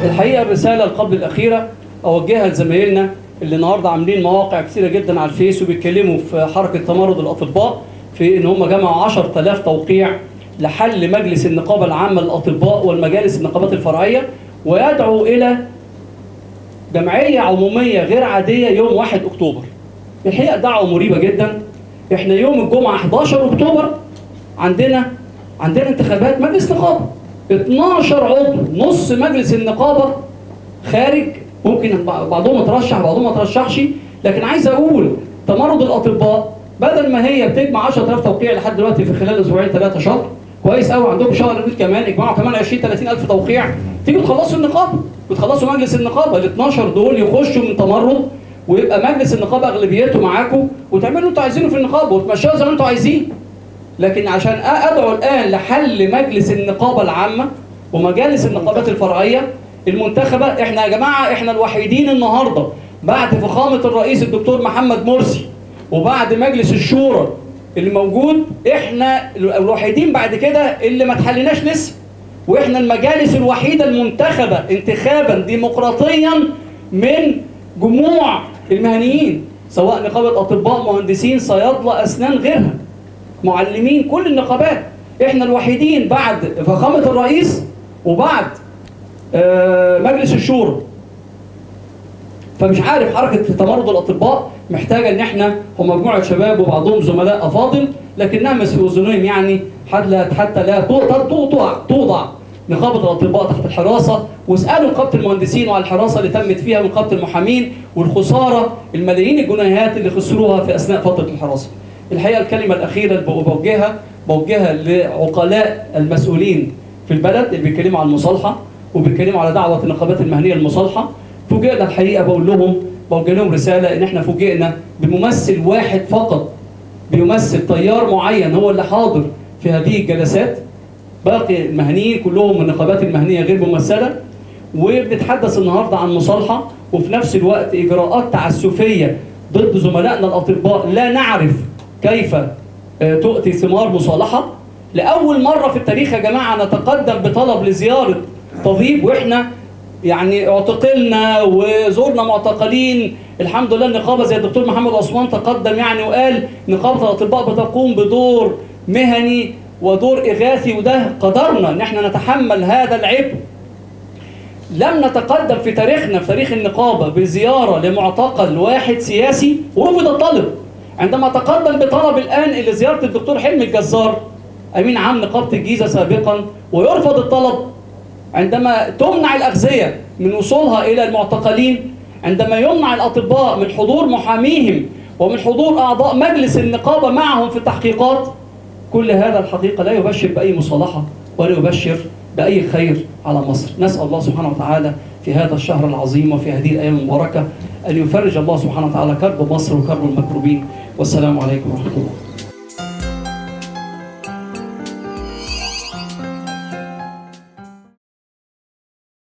الحقيقه الرساله قبل الاخيره اوجهها لزمايلنا اللي النهارده عاملين مواقع كثيره جدا على الفيس وبيتكلموا في حركه تمرد الاطباء في ان هم جمعوا 10000 توقيع لحل مجلس النقابه العامه للاطباء والمجالس النقابات الفرعيه ويدعو الى جمعيه عموميه غير عاديه يوم 1 اكتوبر. الحقيقه دعوه مريبه جدا احنا يوم الجمعه 11 اكتوبر عندنا عندنا انتخابات مجلس نقابه 12 عضو نص مجلس النقابه خارج ممكن بعضهم يترشح بعضهم ما يترشحش لكن عايز اقول تمرد الاطباء بدل ما هي بتجمع 10000 توقيع لحد دلوقتي في خلال اسبوعين ثلاثه شهر كويس قوي عندهم شهر ابريل كمان اجمعوا كمان 20 30000 توقيع تيجوا تخلصوا النقابه وتخلصوا مجلس النقابه ال 12 دول يخشوا من تمرد ويبقى مجلس النقابه اغلبيته معاكم وتعملوا اللي انتوا عايزينه في النقابه وتمشوها زي ما انتوا عايزين لكن عشان ادعو الان لحل مجلس النقابه العامه ومجالس النقابات الفرعيه المنتخبه احنا يا جماعه احنا الوحيدين النهارده بعد فخامه الرئيس الدكتور محمد مرسي وبعد مجلس الشورى اللي موجود احنا الوحيدين بعد كده اللي ما اتحلناش لسه واحنا المجالس الوحيده المنتخبه انتخابا ديمقراطيا من جموع المهنيين سواء نقابه اطباء مهندسين صيادله اسنان غيرها معلمين كل النقابات احنا الوحيدين بعد فخامه الرئيس وبعد آه مجلس الشورى فمش عارف حركه تمرد الاطباء محتاجه ان احنا هم مجموعه شباب وبعضهم زملاء افاضل لكنها مسؤولين يعني حتى لا توضع توضع نقابه الاطباء تحت الحراسه واسالوا نقابه المهندسين وعلى الحراسه اللي تمت فيها من نقابه المحامين والخساره الملايين الجنيهات اللي خسروها في اثناء فتره الحراسه. الحقيقه الكلمه الاخيره اللي بوجهها بوجهها لعقلاء المسؤولين في البلد اللي بيتكلموا عن المصالحه وبيتكلموا على دعوه النقابات المهنيه للمصالحه فوجئنا الحقيقه بقول لهم بوجه لهم رساله ان احنا فوجئنا بممثل واحد فقط بيمثل تيار معين هو اللي حاضر في هذه الجلسات باقي المهنيين كلهم من النقابات المهنيه غير ممثله وبنتحدث النهارده عن مصالحه وفي نفس الوقت اجراءات تعسفيه ضد زملائنا الاطباء لا نعرف كيف تؤتي ثمار مصالحه لاول مره في التاريخ يا جماعه نتقدم بطلب لزياره طبيب واحنا يعني اعتقلنا وزورنا معتقلين الحمد لله النقابه زي الدكتور محمد عثمان تقدم يعني وقال نقابه الاطباء بتقوم بدور مهني ودور اغاثي وده قدرنا ان احنا نتحمل هذا العبء لم نتقدم في تاريخنا في تاريخ النقابه بزياره لمعتقل واحد سياسي ورفض الطلب عندما تقدم بطلب الان الى زياره الدكتور حلمي الجزار امين عام نقابه الجيزه سابقا ويرفض الطلب عندما تمنع الاغذيه من وصولها الى المعتقلين عندما يمنع الاطباء من حضور محاميهم ومن حضور اعضاء مجلس النقابه معهم في التحقيقات كل هذا الحقيقه لا يبشر باي مصالحه ولا يبشر باي خير على مصر نسال الله سبحانه وتعالى في هذا الشهر العظيم وفي هذه الايام المباركه ان يفرج الله سبحانه وتعالى كرب مصر وكرب المكروبين والسلام عليكم ورحمه الله